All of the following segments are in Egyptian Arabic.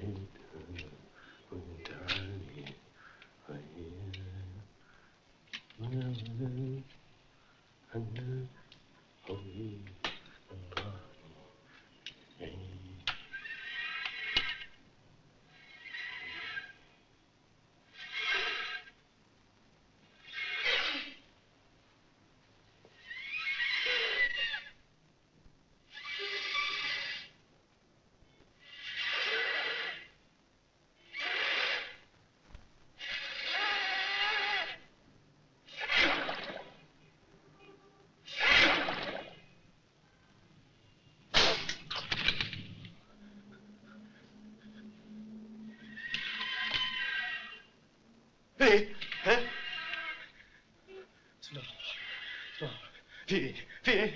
وانت عالي أنا حبي ايه ها بسم الله بسم الله. في ايه في ايه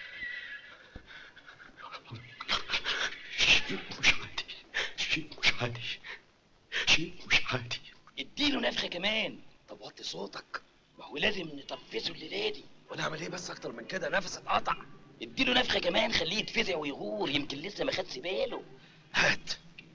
شيء مش عادي شيء مش عادي شيء مش عادي اديله نفخه كمان طب وطي صوتك ما هو لازم نتنفسه الليله دي ونعمل ايه بس اكتر من كده نفس اتقطع اديله نفخه كمان خليه يتفزع ويغور يمكن لسه ما خدش باله هات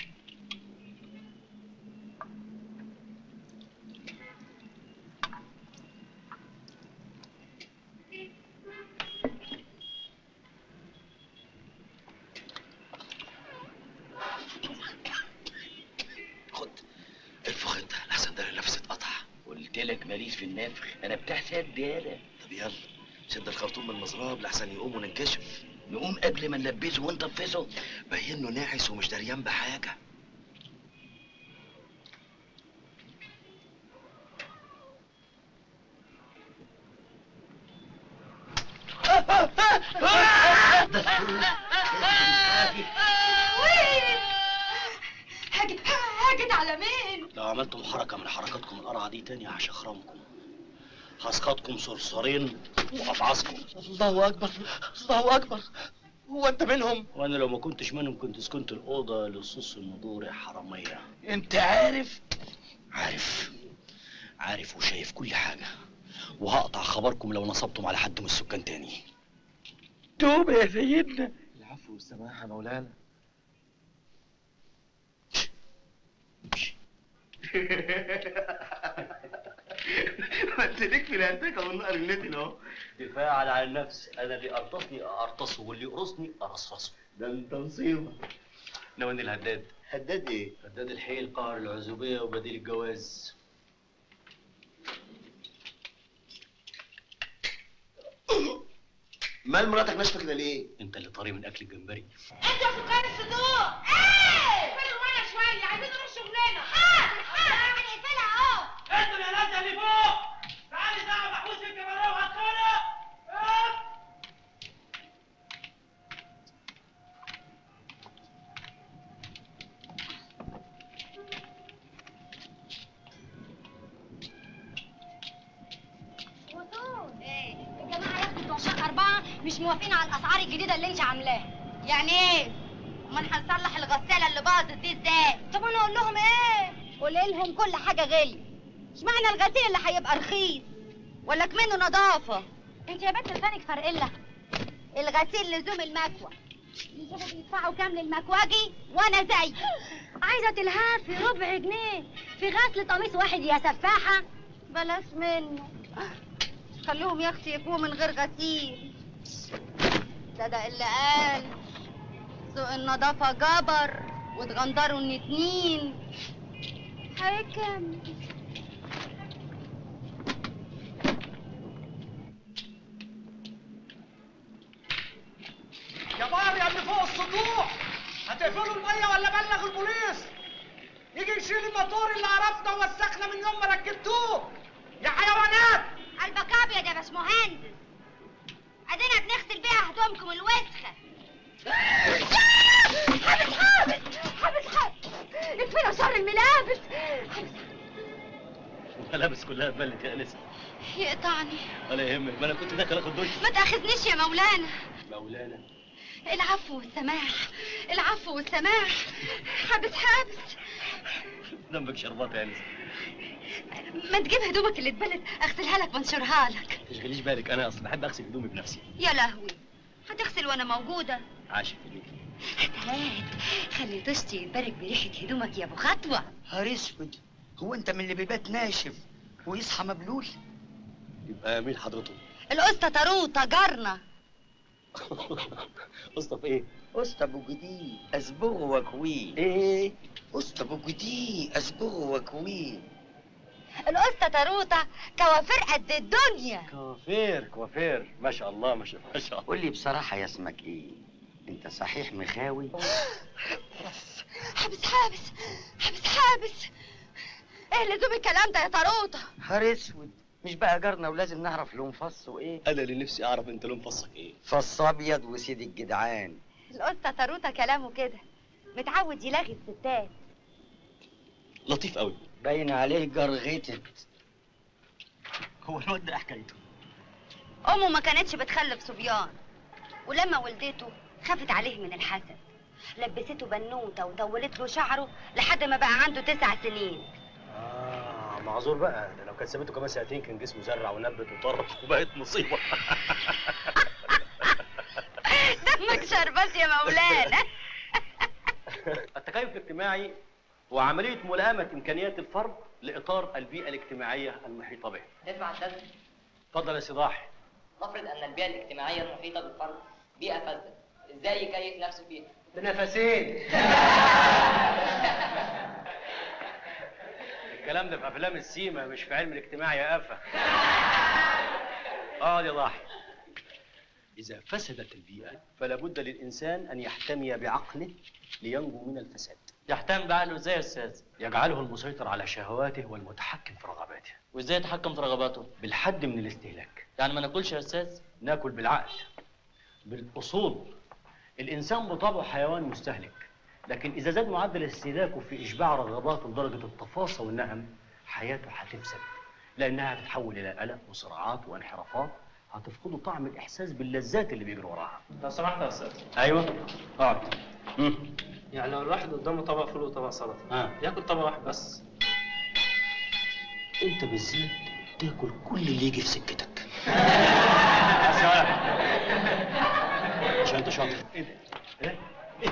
خد انفخ انت لحسن ده النفس اتقطع قلت لك ماليش في النفخ انا بتاع سد يالا طب يلا شد الخرطوم من المزراب لحسن يقوم وننكشف نقوم قبل ما نلبسه ونطفسه باين له ناعس ومش دريان بحاجه هاجت هاجت على مين؟ لو عملتم حركة من حركاتكم القرعة دي تاني هشخرمكم هسقطكم صرصارين وافعصكم الله اكبر الله اكبر هو انت منهم وانا لو ما كنتش منهم كنت سكنت الأوضة لصوص النضور يا حرامية انت عارف عارف عارف وشايف كل حاجة وهقطع خبركم لو نصبتم على حد من السكان تاني توبه يا سيدنا العفو والسماح يا مولانا انت ليك في الانتكه والنقر النتن اهو دفاعا عن النفس انا اللي ارتصني ارتصه واللي يقرصني ارصصه ده انت مصيبه نواني الهداد هداد ايه؟ هداد الحيل قهر العزوبية وبديل الجواز مال مراتك ناشفه كده ليه؟ انت اللي طاري من اكل الجمبري انتوا سكان الصدور ايه فين وانا شويه عايزين نروح شغلنا حاضر حاضر هنقفلها اهو انتوا يا ناس اللي فوق تعالي ساعة محبوس في الكاميرا وهتقولوا وصول ايه الجماعه يا بتوع شقه اربعه مش موافقين على الاسعار الجديده اللي انت عاملاها يعني ايه امال هنصلح الغساله اللي باظت دي ازاي طب انا اقول لهم ايه قولي لهم كل حاجه غاليه اشمعنى الغسيل اللي هيبقى رخيص ولا كمنه نظافه انت يا بنت لسانك فرقله الغسيل لزوم المكوى يجيبوا بيدفعوا كام للمكواجي وانا زي عايزه تلهفي ربع جنيه في غسل قميص واحد يا سفاحه بلاش منه خلوهم يا اختي يكونوا من غير غسيل ده ده اللي قال سوق النظافة جبر واتغندروا الاتنين حكم يا بار يا اللي فوق السطوح هتقفلوا المية ولا بلغ البوليس يجي يشيل الموتور اللي عرفنا ووسخنا من يوم ما ركبتوه يا حيوانات قلبك ابيض يا باشمهندس ادينا بنغسل بيها هدومكم الوسخة حابس حابس حابس حابس اكفينا شر الملابس الملابس كلها اتبلت يا انسه يقطعني ولا يهمك ما انا كنت داخل اخد دش ما تاخذنيش يا مولانا مولانا العفو والسماح العفو والسماح حابس حابس ذنبك شربات يا انسه ما تجيب هدومك اللي اتبلت اغسلها لك وانشرها لك ما تشغليش بالك انا اصلا بحب اغسل هدومي بنفسي يا لهوي هتغسل وانا موجودة عاشق في البيت هات خلي طشتي يتبارك بريحة هدومك يا ابو خطوة نهار اسود هو انت من اللي بيبات ناشف ويصحى مبلول يبقى مين حضرته؟ القسطة طاروطة جارنا قصده في ايه؟ قسط ابو جدي اصبغه وكويه ايه؟ قسط ابو جدي اصبغه وكويه القسطة طاروطة كوافير قد الدنيا كوافير كوافير ما شاء الله ما شاء ما شاء الله قول لي بصراحة يا اسمك ايه انت صحيح مخاوي حابس حابس حابس حابس ايه لزوم الكلام ده يا طاروطة نهار اسود مش بقى جارنا ولازم نعرف لون فصه ايه انا اللي نفسي اعرف انت لون فصك ايه؟ فص ابيض وسيد الجدعان القسطة طاروطة كلامه كده متعود يلاغي الستات لطيف قوي باين عليه جرغتت هو الواد ده إيه حكايته؟ امه ما كانتش بتخلف صبيان ولما ولدته خافت عليه من الحسد لبسته بنوته وطولت له شعره لحد ما بقى عنده تسع سنين اه معذور بقى ده لو كانت سابته كمان سنتين كان جسمه زرع ونبت وطرش وبقت مصيبه دمك شربات يا مولانا التكيف الاجتماعي هو عمليه ملائمه امكانيات الفرد لاطار البيئه الاجتماعيه المحيطه به اسمع استاذ اتفضل يا سيداح نفرض ان البيئه الاجتماعيه المحيطه بالفرد بيئه فاسده ازاي يكيف نفسه فيها بنفسين الكلام ده في افلام السيما مش في علم الاجتماع يا قفا اه يا ضاحي اذا فسدت البيئه فلا بد للانسان ان يحتمي بعقله لينجو من الفساد يحتم بعقله ازاي يا استاذ؟ يجعله المسيطر على شهواته والمتحكم في رغباته وازاي يتحكم في رغباته؟ بالحد من الاستهلاك يعني ما ناكلش يا استاذ؟ ناكل بالعقل بالاصول الانسان بطبعه حيوان مستهلك لكن اذا زاد معدل استهلاكه في اشباع رغباته لدرجه التفاصيل والنهم حياته هتفسد لانها هتتحول الى قلق وصراعات وانحرافات هتفقده طعم الاحساس باللذات اللي بيجري وراها لو سمحت يا استاذ ايوه اقعد مم. يعني لو الواحد قدامه طبق فول وطبق سلطه اه ياكل طبق واحد بس انت بالذات تاكل كل اللي يجي في سكتك عشان انت شاطر ايه ده؟ ايه؟ إيه؟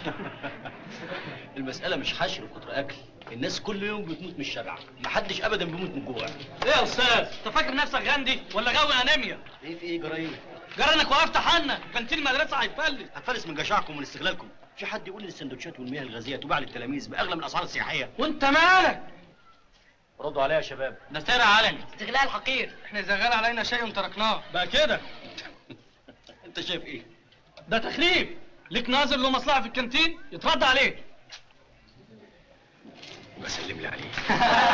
المسألة مش حشر وكتر أكل الناس كل يوم بتموت من الشبع محدش أبدا بيموت من الجوع ايه يا استاذ؟ انت فاكر نفسك غاندي ولا غاوي انيميا؟ ايه في ايه جرايم؟ جرى انك وقفت حنا كانتين المدرسه هيفلس هتفلس من جشعكم ومن استغلالكم في حد يقول لي السندوتشات والمياه الغازية تباع للتلاميذ بأغلى من الأسعار السياحية وانت مالك؟ ردوا عليا يا شباب ده سارع علني استغلال حقير احنا اذا غال علينا شيء تركناه بقى كده انت شايف ايه؟ ده تخريب ليك ناظر له مصلحه في الكانتين يترد عليه بسلم لي عليه